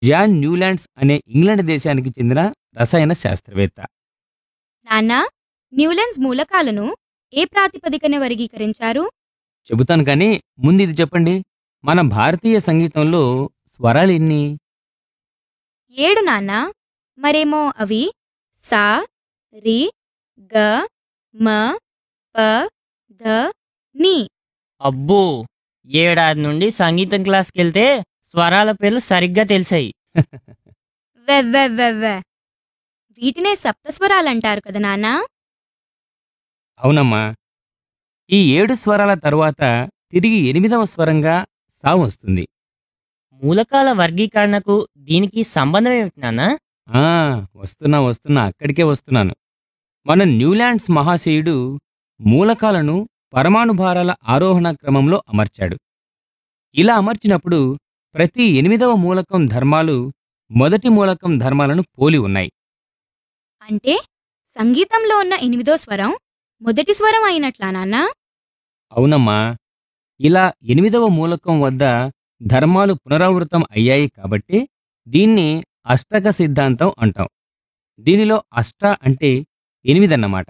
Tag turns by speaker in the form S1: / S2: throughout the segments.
S1: John Newlands అనే England దేశానికి చెందిన రసాయన శాస్త్రవేత్త
S2: నాన్నా న్యూలెన్స్ మూలకాలను ఏ ప్రాతిపదికన వర్గీకరించారు
S1: చెబుతాను కానీ ముందు ఇది చెప్పండి మన భారతీయ సంగీతంలో స్వరాలు ఎన్ని
S2: ఏడు నాన్నా మరేమో అవి సా రి గ మ ప ధ ని
S3: అబ్బో ఏడాది నుండి సంగీతం క్లాస్కి వెళ్తే స్వరాల పేర్లు సరిగ్గా తెలిసాయి
S2: వెవ్వెవ్వెవ్వె వీటినే సప్తస్వరాలంటారు కదా నాన్నా
S1: అవునమ్మా ఈ ఏడు స్వరాల తరువాత తిరిగి ఎనిమిదవ స్వరంగా సా వస్తుంది
S3: మూలకాల వర్గీకరణకు దీనికి సంబంధం ఏమిటి నాన్న
S1: ఆ వస్తున్నా వస్తున్నా అక్కడికే వస్తున్నాను మన న్యూలాండ్స్ మహాశయుడు మూలకాలను పరమాణు భారాల ఆరోహణ క్రమంలో అమర్చాడు ఇలా అమర్చినప్పుడు ప్రతి ఎనిమిదవ మూలకం ధర్మాలు మొదటి మూలకం ధర్మాలను పోలి ఉన్నాయి
S2: అంటే సంగీతంలో ఉన్న ఎనిమిదో స్వరం మొదటి స్వరం అయినట్లా నాన్నా
S1: అవునమ్మా ఇలా ఎనిమిదవ మూలకం వద్ద ధర్మాలు పునరావృతం అయ్యాయి కాబట్టి దీన్ని అష్టక సిద్ధాంతం అంటాం దీనిలో అష్ట అంటే ఎనిమిదన్నమాట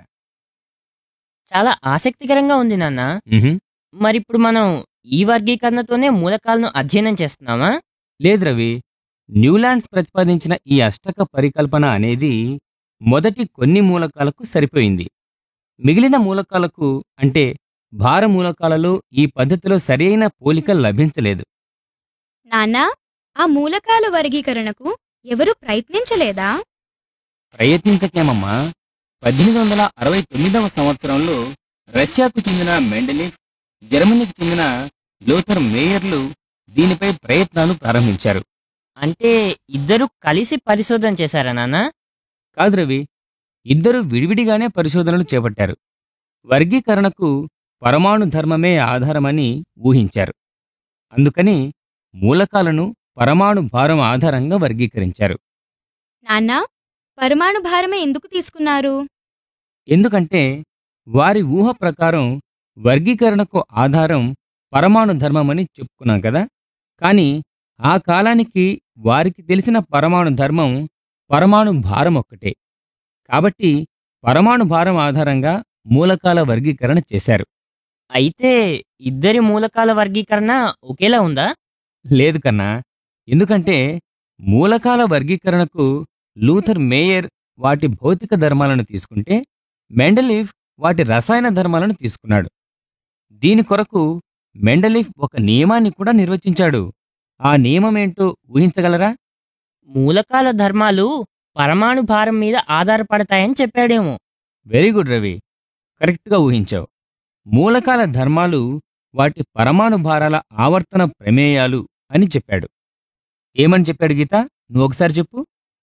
S3: చాలా ఆసక్తికరంగా ఉంది నాన్న
S1: ఉహుం.
S3: మరిప్పుడు మనం ఈ వర్గీకరణతోనే మూలకాలను అధ్యయనం చేస్తున్నామా
S1: లేదు రవి న్యూలాండ్స్ ప్రతిపాదించిన ఈ అష్టక పరికల్పన అనేది మొదటి కొన్ని మూలకాలకు సరిపోయింది మిగిలిన మూలకాలకు అంటే భార మూలకాలలో ఈ పద్ధతిలో సరియైన పోలిక లభించలేదు
S2: నాన్నా ఆ మూలకాల వర్గీకరణకు ఎవరూ ప్రయత్నించలేదా
S1: ప్రయత్నించకేమమ్మా పద్దెనిమిది వందల అరవై తొమ్మిదవ సంవత్సరంలో రష్యాకు చెందిన మెండలిఫ్ జర్మనీకి చెందిన లోథర్ మేయర్లు దీనిపై ప్రయత్నాలు ప్రారంభించారు
S3: అంటే ఇద్దరు కలిసి పరిశోధన చేశారా నాన్న
S1: కాదు రవి ఇద్దరు విడివిడిగానే పరిశోధనలు చేపట్టారు వర్గీకరణకు పరమాణు ధర్మమే ఆధారమని ఊహించారు అందుకని మూలకాలను పరమాణు భారం ఆధారంగా వర్గీకరించారు
S2: నాన్నా పరమాణు భారమే ఎందుకు తీసుకున్నారు
S1: ఎందుకంటే వారి ఊహ ప్రకారం వర్గీకరణకు ఆధారం పరమాణు ధర్మమని చెప్పుకున్నాం కదా కానీ ఆ కాలానికి వారికి తెలిసిన పరమాణు ధర్మం పరమాణు భారం ఒక్కటే కాబట్టి పరమాణు భారం ఆధారంగా మూలకాల వర్గీకరణ చేశారు
S3: అయితే ఇద్దరి మూలకాల వర్గీకరణ ఒకేలా ఉందా
S1: లేదు కన్నా ఎందుకంటే మూలకాల వర్గీకరణకు లూథర్ మేయర్ వాటి భౌతిక ధర్మాలను తీసుకుంటే మెండలీఫ్ వాటి రసాయన ధర్మాలను తీసుకున్నాడు దీని కొరకు మెండలీఫ్ ఒక నియమాన్ని కూడా నిర్వచించాడు ఆ నియమమేంటో ఊహించగలరా
S3: మూలకాల ధర్మాలు పరమాణు భారం మీద ఆధారపడతాయని చెప్పాడేమో
S1: వెరీ గుడ్ రవి కరెక్ట్గా ఊహించావు మూలకాల ధర్మాలు వాటి పరమాణు భారాల ఆవర్తన ప్రమేయాలు అని చెప్పాడు ఏమని చెప్పాడు గీత నువ్వు ఒకసారి చెప్పు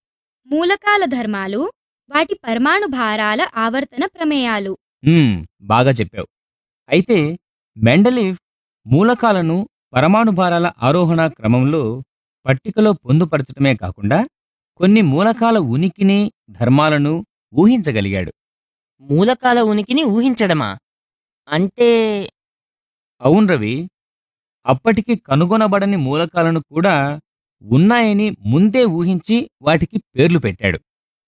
S2: మూలకాల ధర్మాలు వాటి పరమాణు భారాల ఆవర్తన ప్రమేయాలు
S1: హ్మ్, బాగా చెప్పావు అయితే మెండలీఫ్ మూలకాలను పరమాణు భారాల ఆరోహణ క్రమంలో పట్టికలో పొందుపరచడమే కాకుండా కొన్ని మూలకాల ఉనికిని ధర్మాలను ఊహించగలిగాడు
S3: మూలకాల ఉనికిని ఊహించడమా అంటే
S1: అవును రవి అప్పటికి కనుగొనబడని మూలకాలను కూడా ఉన్నాయని ముందే ఊహించి వాటికి పేర్లు పెట్టాడు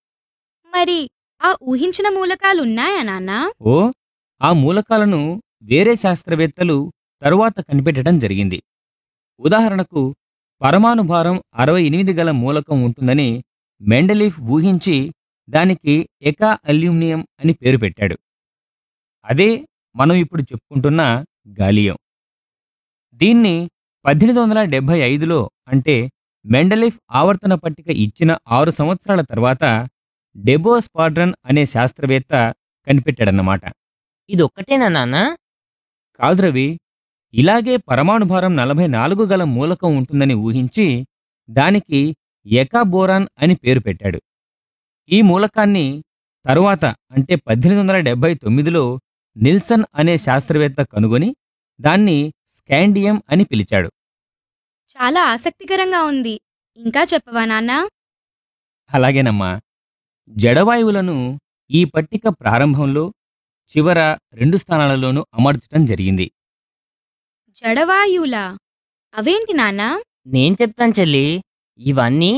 S2: మరి ఆ ఊహించిన మూలకాలు ఉన్నాయా నాన్నా
S1: ఓ ఆ మూలకాలను వేరే శాస్త్రవేత్తలు తరువాత కనిపెట్టడం జరిగింది ఉదాహరణకు పరమాణు భారం అరవై ఎనిమిది గల మూలకం ఉంటుందని మెండలీఫ్ ఊహించి దానికి ఎకా అల్యూమినియం అని పేరు పెట్టాడు అదే మనం ఇప్పుడు చెప్పుకుంటున్న గాలియం దీన్ని పద్దెనిమిది వందల డెబ్భై ఐదులో అంటే మెండలీఫ్ ఆవర్తన పట్టిక ఇచ్చిన ఆరు సంవత్సరాల తర్వాత డెబో స్పాడ్రన్ అనే శాస్త్రవేత్త కనిపెట్టాడన్నమాట
S3: ఇది ఒక్కటేనా నాన్న
S1: కాదు రవి ఇలాగే పరమాణు భారం నలభై నాలుగు గల మూలకం ఉంటుందని ఊహించి దానికి ఎకాబోరాన్ అని పేరు పెట్టాడు ఈ మూలకాన్ని తరువాత అంటే పద్దెనిమిది వందల డెబ్బై తొమ్మిదిలో నిల్సన్ అనే శాస్త్రవేత్త కనుగొని దాన్ని స్కాండియం అని పిలిచాడు
S2: చాలా ఆసక్తికరంగా ఉంది ఇంకా చెప్పవా నాన్నా
S1: అలాగేనమ్మా జడవాయువులను ఈ పట్టిక ప్రారంభంలో చివర రెండు స్థానాలలోనూ అమర్చడం జరిగింది
S2: జడవాయువులా అవేంటి నాన్నా
S3: నేను చెప్తాను చెల్లి ఇవన్నీ